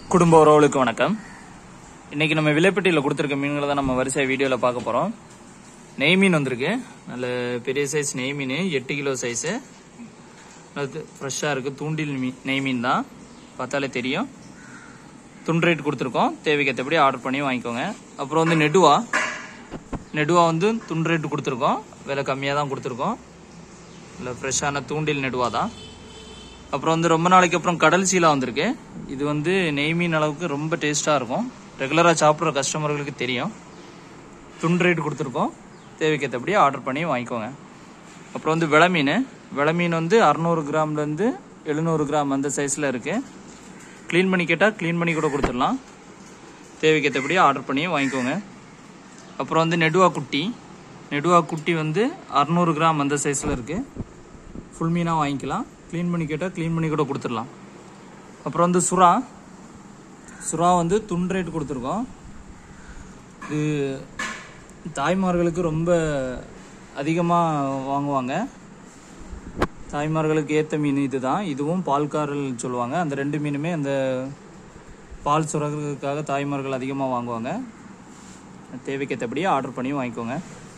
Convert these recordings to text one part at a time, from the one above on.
குடும்ப உறவுகளுக்கு வணக்கம் இன்னைக்கு நம்ம விலைப்பட்டியில் கொடுத்துருக்க மீன்களை தான் நம்ம வரிசை வீடியோவில் பார்க்க போகிறோம் நெய் மீன் வந்திருக்கு நல்ல பெரிய சைஸ் நெய் மீன் எட்டு கிலோ சைஸு அது ஃப்ரெஷ்ஷாக இருக்குது தூண்டில் மீன் நெய் மீன் தான் பார்த்தாலே தெரியும் துண்டு ரேட் கொடுத்துருக்கோம் தேவைக்கு ஏற்றபடி ஆர்டர் பண்ணி வாங்கிக்கோங்க அப்புறம் வந்து நெடுவா நெடுவா வந்து துண்டு ரேட்டு கொடுத்துருக்கோம் விலை கம்மியாக தான் கொடுத்துருக்கோம் இல்லை ஃப்ரெஷ்ஷான தூண்டில் நெடுவா தான் அப்புறம் வந்து ரொம்ப நாளைக்கு அப்புறம் கடல் சீலா வந்திருக்கு இது வந்து நெய் மீன் அளவுக்கு ரொம்ப டேஸ்ட்டாக இருக்கும் ரெகுலராக சாப்பிட்ற கஸ்டமர்களுக்கு தெரியும் துண்டு ரேட் கொடுத்துருக்கோம் தேவைக்கேற்றபடி ஆர்டர் பண்ணி வாங்கிக்கோங்க அப்புறம் வந்து விளை மீன் விளை மீன் வந்து அறநூறு கிராம்லேருந்து எழுநூறு கிராம் அந்த சைஸில் இருக்குது க்ளீன் பண்ணி கேட்டால் க்ளீன் பண்ணி கூட கொடுத்துடலாம் தேவைக்கேற்றபடி ஆர்டர் பண்ணி வாங்கிக்கோங்க அப்புறம் வந்து நெடுவா குட்டி நெடுவா குட்டி வந்து அறநூறு கிராம் அந்த சைஸில் இருக்குது ஃபுல் மீனாக வாங்கிக்கலாம் க்ளீன் பண்ணி கேட்டால் க்ளீன் பண்ணி கூட கொடுத்துடலாம் அப்புறம் வந்து சுறா சுறா வந்து துண்டு ரேட் கொடுத்துருக்கோம் இது தாய்மார்களுக்கு ரொம்ப அதிகமாக வாங்குவாங்க தாய்மார்களுக்கு ஏற்ற மீன் இதுதான் இதுவும் பால்காரல் சொல்லுவாங்க அந்த ரெண்டு மீனுமே அந்த பால் சுரக்கிறதுக்காக தாய்மார்கள் அதிகமாக வாங்குவாங்க தேவைக்கேற்றபடி ஆர்டர் பண்ணி வாங்கிக்கோங்க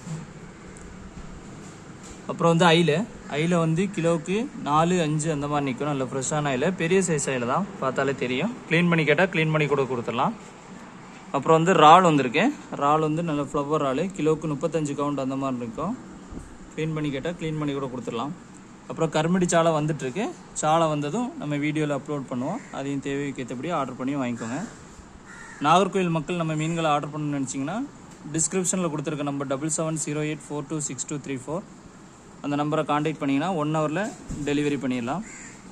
அப்புறம் வந்து ஐல ஐல வந்து கிலோவுக்கு நாலு அஞ்சு அந்த மாதிரி நிற்கும் நல்ல ஃப்ரெஷ்ஷான ஐல பெரிய சைஸ் ஐல தான் பார்த்தாலே தெரியும் க்ளீன் பண்ணி கேட்டால் க்ளீன் பண்ணி கூட கொடுத்துடலாம் அப்புறம் வந்து இறால் வந்திருக்கு இறால் வந்து நல்ல ஃப்ளவர் இறால் கிலோவுக்கு முப்பத்தஞ்சு கவுண்ட் அந்த மாதிரி இருக்கும் க்ளீன் பண்ணி கேட்டால் க்ளீன் பண்ணி கூட கொடுத்துடலாம் அப்புறம் கருமடி சாலை வந்துட்டுருக்கு சாலை வந்ததும் நம்ம வீடியோவில் அப்லோட் பண்ணுவோம் அதையும் தேவைக்கு ஏற்றபடி ஆர்டர் பண்ணி வாங்கிக்கோங்க நாகர்கோவில் மக்கள் நம்ம மீன்களை ஆர்டர் பண்ணணும்னு நினச்சிங்கன்னா டிஸ்கிரிப்ஷனில் கொடுத்துருக்க number double seven zero eight four two six two three four அந்த நம்பரை காண்டாக்ட் பண்ணிங்கன்னா ஒன் ஹவரில் டெலிவரி பண்ணிடலாம்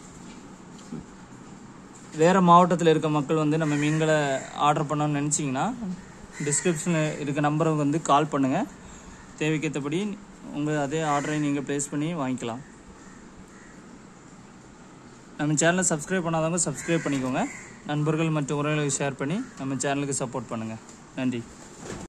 வேறு மாவட்டத்தில் இருக்க மக்கள் வந்து நம்ம மீன்களை ஆர்டர் பண்ணணும்னு நினச்சிங்கன்னா டிஸ்கிரிப்ஷனில் இருக்க நம்பருக்கு வந்து கால் பண்ணுங்கள் தேவைக்கேற்றபடி உங்கள் அதே ஆர்டரை நீங்கள் ப்ளேஸ் பண்ணி வாங்கிக்கலாம் நம்ம சேனலை சப்ஸ்கிரைப் பண்ணாதவங்க சப்ஸ்கிரைப் பண்ணிக்கோங்க நண்பர்கள் மற்றும் உறவுகளுக்கு ஷேர் பண்ணி நம்ம சேனலுக்கு சப்போர்ட் பண்ணுங்கள் நன்றி